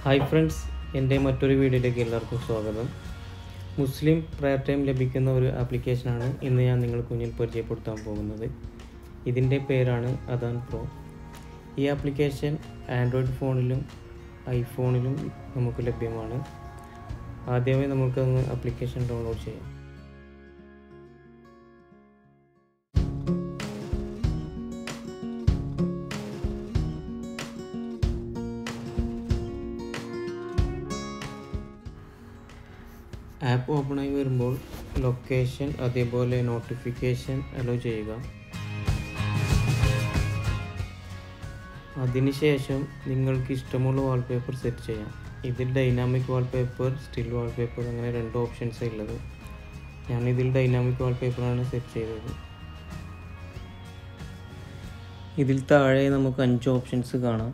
hi friends എൻ്റെ മറ്റൊരു വീഡിയോയിലേക്ക് എല്ലാവർക്കും സ്വാഗതം മുസ്ലിം പ്രയർ ടൈം ലഭിക്കുന്ന ഒരു ആപ്ലിക്കേഷനാണ് ഇന്ന് ഞാൻ നിങ്ങൾക്ക് മുന്നിൽ പരിചയപ്പെടുത്താൻ പോകുന്നത് ഇതിൻ്റെ പേരാണ് അദാൻ പ്രോ ഈ ആപ്ലിക്കേഷൻ ആൻഡ്രോയിഡ് ഫോണിലും ഐഫോണിലും നമുക്ക് ലഭ്യമാണ് ആദ്യമായി നമുക്കങ്ങ് ആപ്ലിക്കേഷൻ ഡൗൺലോഡ് ചെയ്യാം ആപ്പ് ഓപ്പണായി വരുമ്പോൾ ലൊക്കേഷൻ അതേപോലെ നോട്ടിഫിക്കേഷൻ അലോ ചെയ്യുക അതിനുശേഷം നിങ്ങൾക്ക് ഇഷ്ടമുള്ള വാൾപേപ്പർ സെറ്റ് ചെയ്യാം ഇതിൽ ഡൈനാമിക് വാൾപേപ്പർ സ്റ്റിൽ വാൾപേപ്പർ അങ്ങനെ രണ്ട് ഓപ്ഷൻസ് ഉള്ളത് ഞാൻ ഇതിൽ ഡൈനാമിക് വാൾപേപ്പറാണ് സെറ്റ് ചെയ്തത് ഇതിൽ താഴെ നമുക്ക് അഞ്ച് ഓപ്ഷൻസ് കാണാം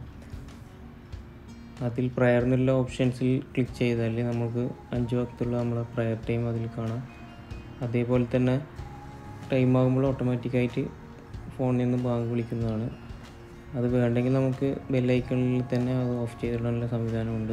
അതിൽ പ്രയർ എന്നുള്ള ഓപ്ഷൻസിൽ ക്ലിക്ക് ചെയ്താൽ നമുക്ക് അഞ്ച് വക്തുള്ള നമ്മളെ പ്രയർ ടൈം അതിൽ കാണാം അതേപോലെ തന്നെ ടൈം ആകുമ്പോൾ ഓട്ടോമാറ്റിക്കായിട്ട് ഫോണിൽ നിന്ന് ബാങ്ക് വിളിക്കുന്നതാണ് അത് വേണ്ടെങ്കിൽ നമുക്ക് ബെല്ലൈക്കണിൽ തന്നെ അത് ഓഫ് ചെയ്തിടാനുള്ള സംവിധാനമുണ്ട്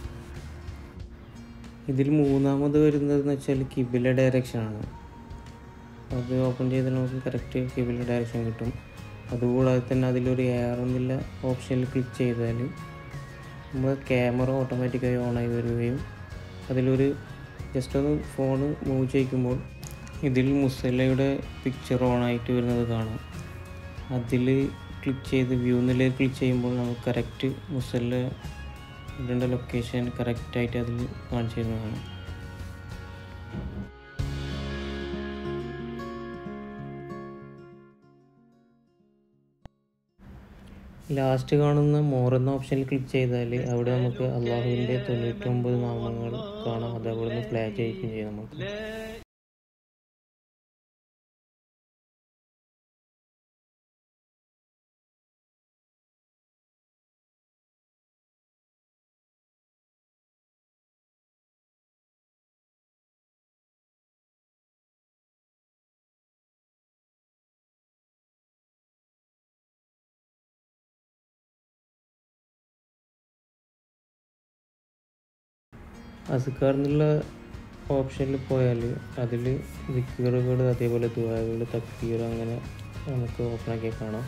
ഇതിൽ മൂന്നാമത് വരുന്നതെന്ന് വെച്ചാൽ കിബില ഡയറക്ഷനാണ് അത് ഓപ്പൺ ചെയ്താൽ നമുക്ക് കറക്റ്റ് കിബില ഡയറക്ഷൻ കിട്ടും അതുകൂടാതെ തന്നെ അതിലൊരു എയർ എന്നുള്ള ഓപ്ഷനിൽ ക്ലിക്ക് ചെയ്താൽ നമ്മൾ ക്യാമറ ഓട്ടോമാറ്റിക്കായി ഓണായി വരികയും അതിലൊരു ജസ്റ്റ് ഒന്ന് ഫോൺ മൂവ് ചെയ്യിക്കുമ്പോൾ ഇതിൽ മുസല്ലയുടെ പിക്ചർ ഓണായിട്ട് വരുന്നത് കാണാം അതിൽ ക്ലിക്ക് ചെയ്ത് വ്യൂ നിലയിൽ ക്ലിക്ക് ചെയ്യുമ്പോൾ നമുക്ക് കറക്റ്റ് മുസല്ല ഇടേണ്ട ലൊക്കേഷൻ കറക്റ്റായിട്ട് അതിൽ കാണിച്ചു തരുന്നതാണ് ലാസ്റ്റ് കാണുന്ന മോർ എന്ന ഓപ്ഷനിൽ ക്ലിക്ക് ചെയ്താൽ അവിടെ നമുക്ക് അള്ളാഹുവിൻ്റെ തൊണ്ണൂറ്റൊമ്പത് നാമങ്ങൾ കാണാം അത് അവിടെ നിന്ന് പ്ലേ ചെയ്യിക്കുകയും ചെയ്യാം നമുക്ക് അസുക്കാർ എന്നുള്ള ഓപ്ഷനിൽ പോയാൽ അതിൽ വിക്കറുകൾ അതേപോലെ ദുബായുകൾ തക്ബീർ അങ്ങനെ നമുക്ക് ഓപ്പണാക്കി കാണാം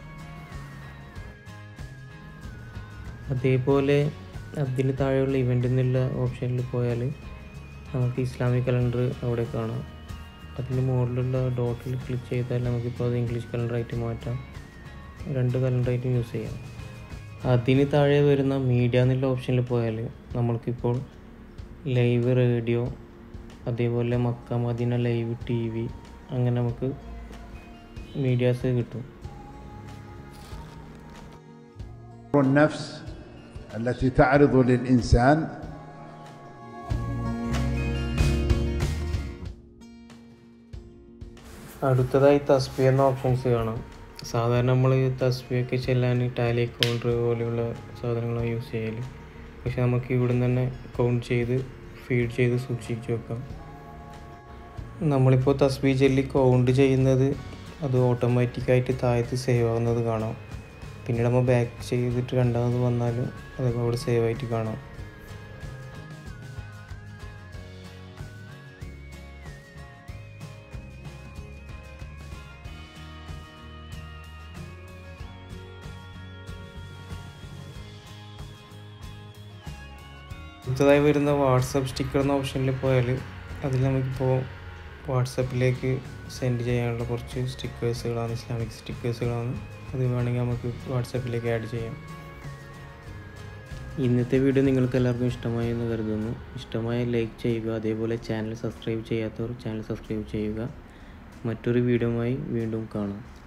അതേപോലെ അതിന് താഴെയുള്ള ഇവൻ്റ് എന്നുള്ള ഓപ്ഷനിൽ പോയാൽ നമുക്ക് ഇസ്ലാമിക് കലണ്ടർ അവിടെ കാണാം അതിന് മുകളിലുള്ള ഡോട്ടിൽ ക്ലിക്ക് ചെയ്താൽ നമുക്കിപ്പോൾ അത് ഇംഗ്ലീഷ് കലണ്ടറായിട്ട് മാറ്റാം രണ്ട് കലണ്ടറായിട്ടും യൂസ് ചെയ്യാം അതിന് താഴെ വരുന്ന മീഡിയ എന്നുള്ള ഓപ്ഷനിൽ പോയാൽ നമ്മൾക്കിപ്പോൾ ലൈവ് റേഡിയോ അതേപോലെ Mecca Medina live T V അങ്ങനെ നമുക്ക് മീഡിയാസ് കിട്ടും النفس التي تعرض للإنسان അടുത്തതായി തസ്ബി എന്ന ഓപ്ഷൻസ് കാണാം സാധാരണ നമ്മൾ തസ്ബിയൊക്കെ ചെല്ലാൻ ടാലി കൗണ്ടർ പോലെയുള്ള സാധനങ്ങളാണ് യൂസ് ചെയ്യൽ പക്ഷെ നമുക്ക് ഇവിടെ നിന്ന് തന്നെ കൗണ്ട് ചെയ്ത് ഫീഡ് ചെയ്ത് സൂക്ഷിച്ച് വെക്കാം നമ്മളിപ്പോൾ തസ്ബി ചെല്ലി കൗണ്ട് ചെയ്യുന്നത് അത് ഓട്ടോമാറ്റിക്കായിട്ട് താഴത്ത് സേവ് ആവുന്നത് കാണാം പിന്നീട് നമ്മൾ ബാക്ക് ചെയ്തിട്ട് രണ്ടാമത് വന്നാലും അതൊക്കെ അവിടെ സേവ് ആയിട്ട് കാണാം അടുത്തതായി വരുന്ന വാട്സപ്പ് സ്റ്റിക്കർ എന്ന ഓപ്ഷനിൽ പോയാൽ അതിൽ നമുക്കിപ്പോൾ വാട്സപ്പിലേക്ക് സെൻഡ് ചെയ്യാനുള്ള കുറച്ച് സ്റ്റിക്കേഴ്സുകളാണ് ഇസ്ലാമിക് സ്റ്റിക്കേഴ്സുകളാണ് അത് വേണമെങ്കിൽ നമുക്ക് വാട്സപ്പിലേക്ക് ആഡ് ചെയ്യാം ഇന്നത്തെ വീഡിയോ നിങ്ങൾക്ക് എല്ലാവർക്കും ഇഷ്ടമായി എന്ന് കരുതുന്നു ഇഷ്ടമായ ലൈക്ക് ചെയ്യുക അതേപോലെ ചാനൽ സബ്സ്ക്രൈബ് ചെയ്യാത്തവർ ചാനൽ സബ്സ്ക്രൈബ് ചെയ്യുക മറ്റൊരു വീഡിയോയുമായി വീണ്ടും കാണാം